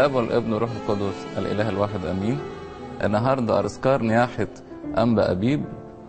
الاب والابن والروح القدس الاله الواحد امين النهارده ارسكار نياحه انبا ابيب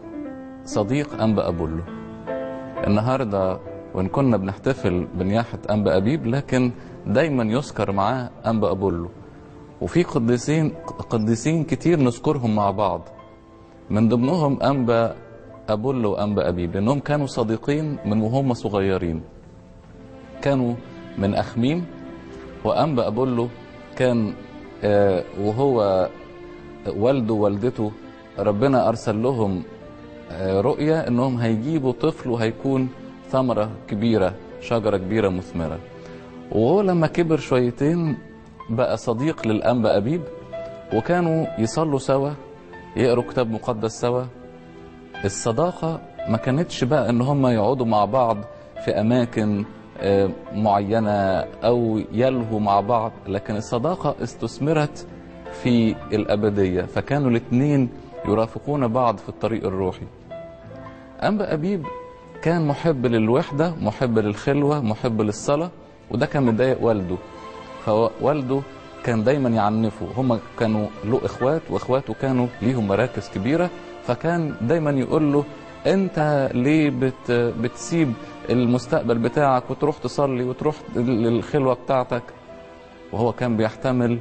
صديق انبا ابولو النهارده وان كنا بنحتفل بنياحه انبا ابيب لكن دايما يذكر معاه انبا ابولو وفي قديسين قديسين كتير نذكرهم مع بعض من ضمنهم انبا ابولو وانبا ابيب لانهم كانوا صديقين من وهم صغيرين كانوا من اخميم وانبا ابولو كان آه، وهو والده ووالدته ربنا ارسل لهم آه، رؤيه انهم هيجيبوا طفل وهيكون ثمره كبيره شجره كبيره مثمره وهو لما كبر شويتين بقى صديق للانبا ابيب وكانوا يصلوا سوا يقروا كتاب مقدس سوا الصداقه ما كانتش بقى ان هم يقعدوا مع بعض في اماكن آه، معينه او يلهوا مع بعض لكن الصداقه استثمرت في الابديه فكانوا الاثنين يرافقون بعض في الطريق الروحي انبا ابيب كان محب للوحده محب للخلوه محب للصلاه وده كان مضايق والده فوالده كان دايما يعنفه هم كانوا له اخوات واخواته كانوا ليهم مراكز كبيره فكان دايما يقول له انت ليه بت بتسيب المستقبل بتاعك وتروح تصلي وتروح للخلوه بتاعتك وهو كان بيحتمل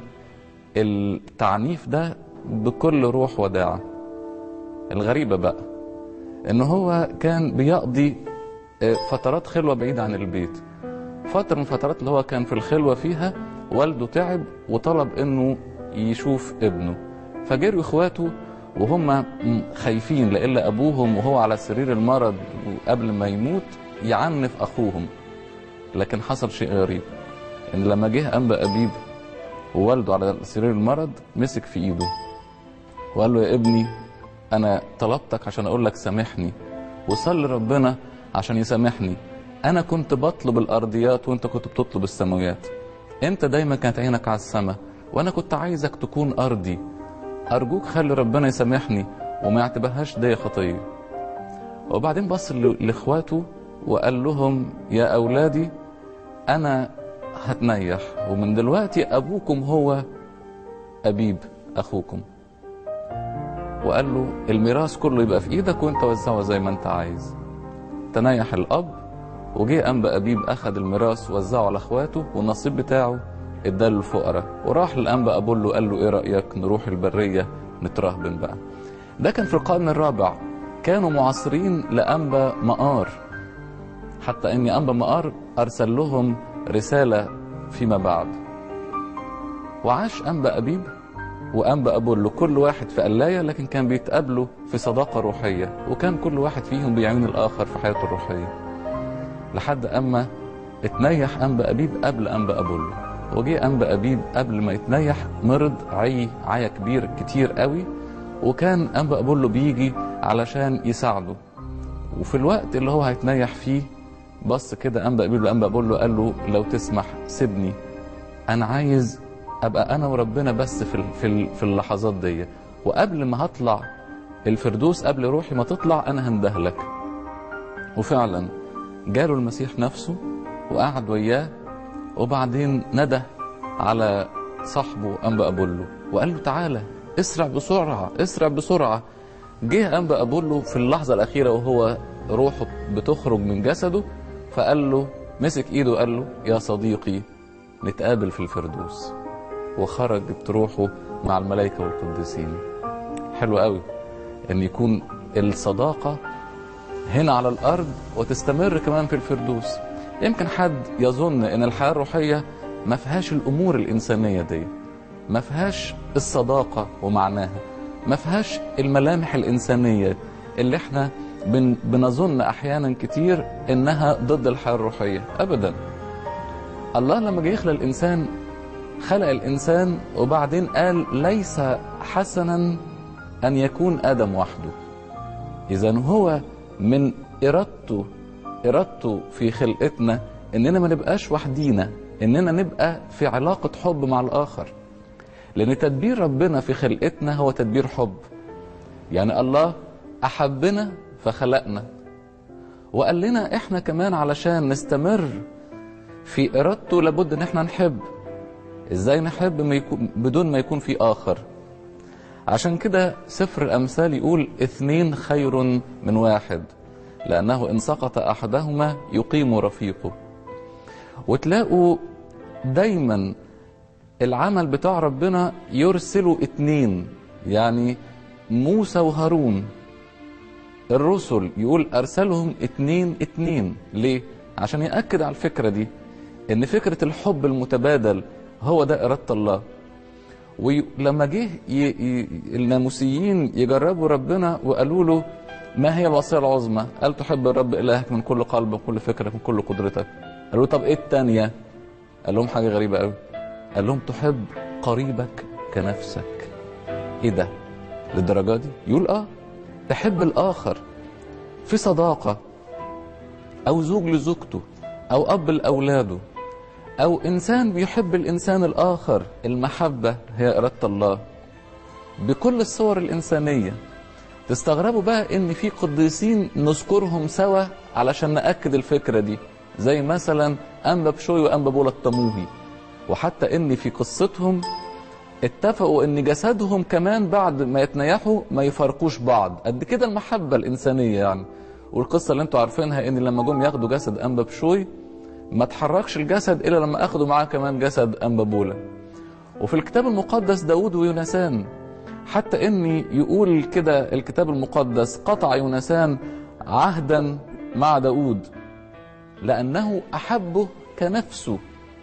التعنيف ده بكل روح وداعه الغريبه بقى ان هو كان بيقضي آه، فترات خلوه بعيد عن البيت فتره من الفترات اللي هو كان في الخلوه فيها والده تعب وطلب انه يشوف ابنه فجروا اخواته وهم م- خايفين لإلا ابوهم وهو على سرير المرض قبل ما يموت يعنف اخوهم لكن حصل شيء غريب ان لما جه انبا ابيب ووالده على سرير المرض مسك في ايده وقال له يا ابني انا طلبتك عشان اقول لك سامحني وصلي ربنا عشان يسامحني انا كنت بطلب الارضيات وانت كنت بتطلب السماويات انت دايما كانت عينك على السماء وانا كنت عايزك تكون ارضي ارجوك خلي ربنا يسامحني وما يعتبرهاش دي خطيه وبعدين بص ل- لاخواته وقال لهم يا اولادي انا هتنيح ومن دلوقتي ابوكم هو ابيب اخوكم وقال له الميراث كله يبقى في ايدك وانت وزعه زي ما انت عايز تنيح الاب وجه انبا ابيب اخذ الميراث وزعه على اخواته والنصيب بتاعه اداه للفقراء وراح لانبا ابولو قال له ايه رايك نروح البريه نترهبن بقى ده كان في القرن الرابع كانوا معاصرين لانبا مقار حتى ان انبا مقار ارسل لهم رساله فيما بعد وعاش انبا ابيب وانبا ابولو كل واحد في قلايه لكن كان بيتقابلوا في صداقه روحيه وكان كل واحد فيهم بيعين الاخر في حياته الروحيه لحد اما اتنيح انبا ابيب قبل انبا ابولو وجه انبا ابيب قبل ما يتنيح مرض عي عيا كبير كتير قوي وكان انبا ابولو بيجي علشان يساعده وفي الوقت اللي هو هيتنيح فيه بص كده انبا ابيب لانبا ابولو قال له لو تسمح سيبني انا عايز ابقى انا وربنا بس في ال- في ال- في اللحظات دي وقبل ما هطلع الفردوس قبل روحي ما تطلع انا هندهلك وفعلا جاله المسيح نفسه وقعد وياه وبعدين ندى على صاحبه انبا ابولو وقال له تعالى اسرع بسرعه اسرع بسرعه جه انبا ابولو في اللحظه الاخيره وهو روحه بتخرج من جسده فقال له مسك ايده وقال له يا صديقي نتقابل في الفردوس وخرجت روحه مع الملائكه والقديسين حلو قوي ان يكون الصداقه هنا على الارض وتستمر كمان في الفردوس يمكن حد يظن ان الحياه الروحيه ما فيهاش الامور الانسانيه دي ما فيهاش الصداقه ومعناها ما فيهاش الملامح الانسانيه اللي احنا بن بنظن احيانا كتير انها ضد الحياه الروحيه ابدا الله لما جه يخلق الانسان خلق الانسان وبعدين قال ليس حسنا ان يكون ادم وحده اذا هو من ارادته ارادته في خلقتنا اننا ما نبقاش وحدينا اننا نبقى في علاقه حب مع الاخر لان تدبير ربنا في خلقتنا هو تدبير حب يعني الله احبنا فخلقنا وقال لنا احنا كمان علشان نستمر في ارادته لابد ان احنا نحب ازاي نحب ما يكون بدون ما يكون في اخر عشان كده سفر الامثال يقول اثنين خير من واحد لانه ان سقط احدهما يقيم رفيقه وتلاقوا دايما العمل بتاع ربنا يرسلوا اتنين يعني موسى وهارون الرسل يقول ارسلهم اتنين اتنين ليه عشان يأكد على الفكرة دي ان فكرة الحب المتبادل هو ده إرادة الله ولما جه ي... ي... الناموسيين يجربوا ربنا وقالوا له ما هي الوصية العظمى قال تحب الرب إلهك من كل قلبك من كل فكرك من كل قدرتك قالوا له طب ايه التانية قال لهم حاجة غريبة قوي قال لهم تحب قريبك كنفسك ايه ده للدرجة دي يقول اه تحب الآخر في صداقة أو زوج لزوجته أو أب لأولاده أو إنسان بيحب الإنسان الآخر المحبة هي إرادة الله بكل الصور الإنسانية تستغربوا بقى إن في قديسين نذكرهم سوا علشان نأكد الفكرة دي زي مثلا أنبا بشوي وأنبا بولا الطموهي وحتى إن في قصتهم اتفقوا ان جسدهم كمان بعد ما يتنيحوا ما يفارقوش بعض قد كده المحبة الإنسانية يعني والقصة اللي انتوا عارفينها ان لما جم ياخدوا جسد أنبا بشوي ما تحركش الجسد إلا لما أخدوا معاه كمان جسد أنبا بولا وفي الكتاب المقدس داود ويونسان حتى ان يقول كده الكتاب المقدس قطع يونسان عهدا مع داود لأنه أحبه كنفسه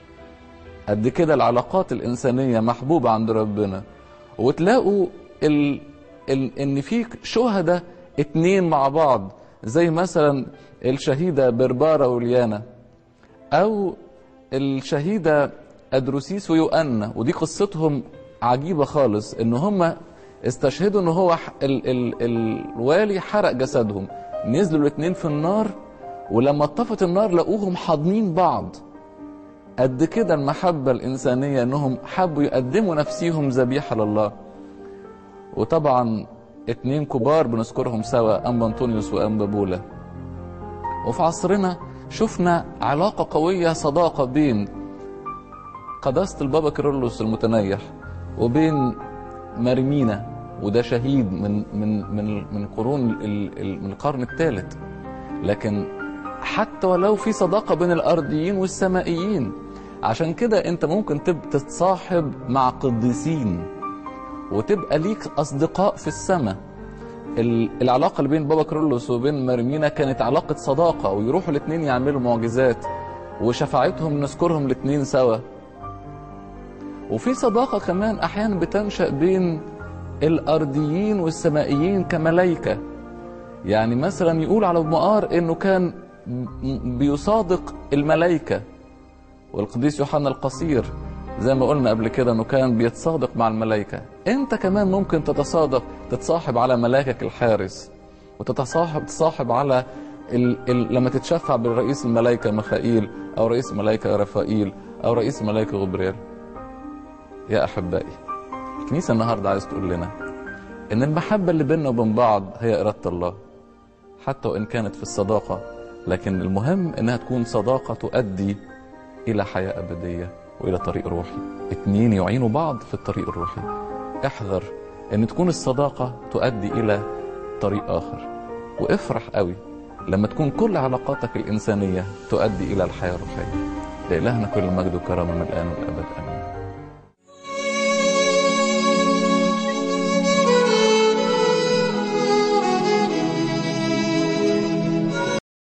قد كده العلاقات الإنسانية محبوبة عند ربنا وتلاقوا ال... ال... إن في شهداء اتنين مع بعض زي مثلا الشهيدة بربارة وليانا أو الشهيدة أدروسيس ويوأنا ودي قصتهم عجيبة خالص إن هم استشهدوا إن هو ال... ال... الوالي حرق جسدهم نزلوا الاتنين في النار ولما طفت النار لقوهم حاضنين بعض قد كده المحبة الإنسانية إنهم حبوا يقدموا نفسيهم ذبيحة لله وطبعا اتنين كبار بنذكرهم سوا أنبا أنطونيوس وأنبا بولا وفي عصرنا شفنا علاقة قوية صداقة بين قداسة البابا كيرلس المتنيح وبين مرمينا وده شهيد من من من من قرون من القرن الثالث لكن حتى ولو في صداقة بين الأرضيين والسمائيين عشان كده انت ممكن تبقى تتصاحب مع قديسين وتبقى ليك أصدقاء في السماء العلاقة اللي بين بابا كرولوس وبين مرمينا كانت علاقة صداقة ويروحوا الاثنين يعملوا معجزات وشفاعتهم نذكرهم الاثنين سوا وفي صداقة كمان أحيانا بتنشأ بين الأرضيين والسمائيين كملايكة يعني مثلا يقول على مقار انه كان بيصادق الملائكة والقديس يوحنا القصير زي ما قلنا قبل كده انه كان بيتصادق مع الملائكة انت كمان ممكن تتصادق تتصاحب على ملاكك الحارس وتتصاحب تصاحب على ال... ال... لما تتشفع برئيس الملائكة ميخائيل او رئيس الملائكة رفائيل او رئيس الملائكة غبريل يا احبائي الكنيسة النهاردة عايز تقول لنا ان المحبة اللي بيننا وبين بعض هي ارادة الله حتى وان كانت في الصداقة لكن المهم انها تكون صداقة تؤدي الى حياة ابدية والى طريق روحي اتنين يعينوا بعض في الطريق الروحي احذر ان تكون الصداقة تؤدي الى طريق اخر وافرح قوي لما تكون كل علاقاتك الانسانية تؤدي الى الحياة الروحية لإلهنا كل المجد والكرامة من الآن والأبد آمين